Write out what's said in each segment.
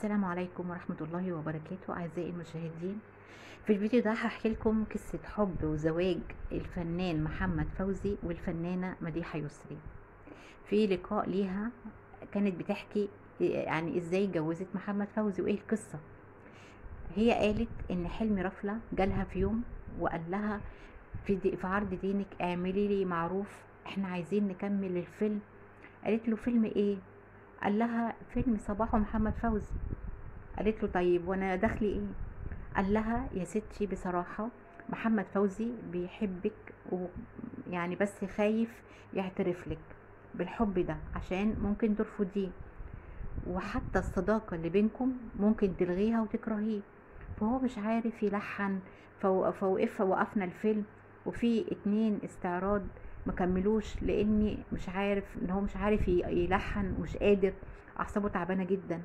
السلام عليكم ورحمة الله وبركاته أعزائي المشاهدين في الفيديو ده هحكي لكم قصة حب وزواج الفنان محمد فوزي والفنانة مديحة يسري في لقاء ليها كانت بتحكي يعني ازاي اتجوزت محمد فوزي وايه القصة هي قالت ان حلمي رفلة جالها في يوم وقال لها في, دي في عرض دينك اعملي لي معروف احنا عايزين نكمل الفيلم قالت له فيلم ايه قال لها فيلم صباح محمد فوزي قالت له طيب وانا دخلي ايه قال لها يا ستي بصراحة محمد فوزي بيحبك ويعني بس خايف يعترف لك بالحب ده عشان ممكن ترفضيه وحتى الصداقة اللي بينكم ممكن تلغيها وتكرهيه فهو مش عارف يلحن فوقف وقفنا الفيلم وفي اتنين استعراض مكملوش لاني مش عارف ان هو مش عارف يلحن ومش قادر اعصابه تعبانه جدا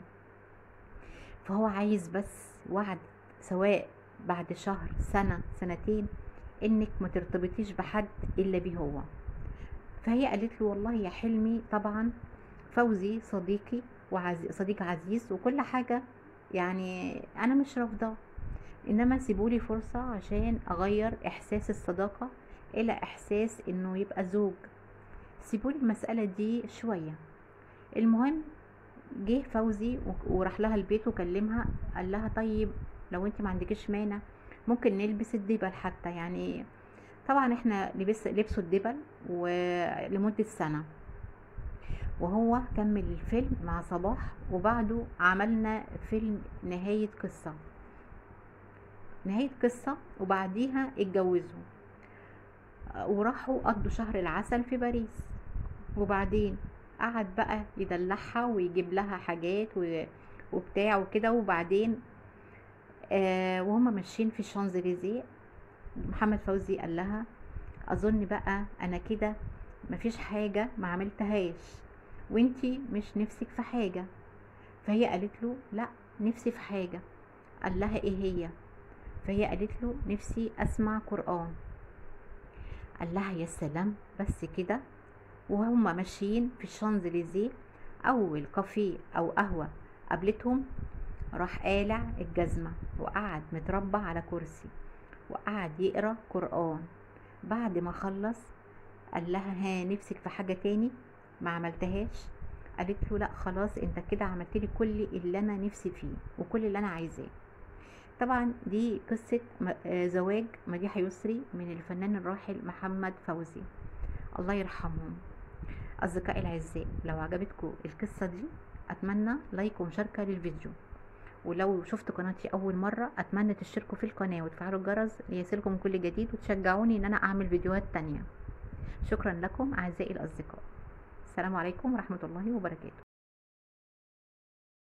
فهو عايز بس وعد سواء بعد شهر سنه سنتين انك ما ترتبطيش بحد الا بيه هو فهي قالت له والله يا حلمي طبعا فوزي صديقي وعزيز صديق عزيز وكل حاجه يعني انا مش رافضاه انما سيبولي فرصه عشان اغير احساس الصداقه الى احساس انه يبقى زوج سيبولي المسألة دي شوية المهم جه فوزي وراح لها البيت وكلمها قال لها طيب لو انت ما عندكش مانع ممكن نلبس الدبل حتى يعني طبعا احنا لبس لبسوا الدبل ولمدة سنة وهو كمل الفيلم مع صباح وبعده عملنا فيلم نهاية قصة نهاية قصة وبعديها اتجوزوا وراحوا قضوا شهر العسل في باريس وبعدين قعد بقى يدلعها ويجيب لها حاجات وبتاع وكده وبعدين آه وهم ماشيين في الشانزليزيه محمد فوزي قال لها اظن بقى انا كده مفيش حاجه ما عملتهاش وانتي مش نفسك في حاجه فهي قالت له لا نفسي في حاجه قال لها ايه هي فهي قالت له نفسي اسمع قران قال لها يا سلام بس كده وهما ماشيين في الشانزليزيه اول كافيه او قهوه قابلتهم راح قالع الجزمه وقعد متربع على كرسي وقعد يقرا قران بعد ما خلص قال لها ها نفسك في حاجه تاني ما عملتهاش قالت له لا خلاص انت كده عملت لي كل اللي انا نفسي فيه وكل اللي انا عايزاه طبعا دي قصة زواج مديحة يسري من الفنان الراحل محمد فوزي الله يرحمهم أصدقائي الأعزاء لو عجبتكم القصة دي أتمنى لايك ومشاركة للفيديو ولو شفتوا قناتي أول مرة أتمنى تشتركوا في القناة وتفعلوا الجرس ليصلكم كل جديد وتشجعوني إن أنا أعمل فيديوهات تانية شكرا لكم أعزائي الأصدقاء السلام عليكم ورحمة الله وبركاته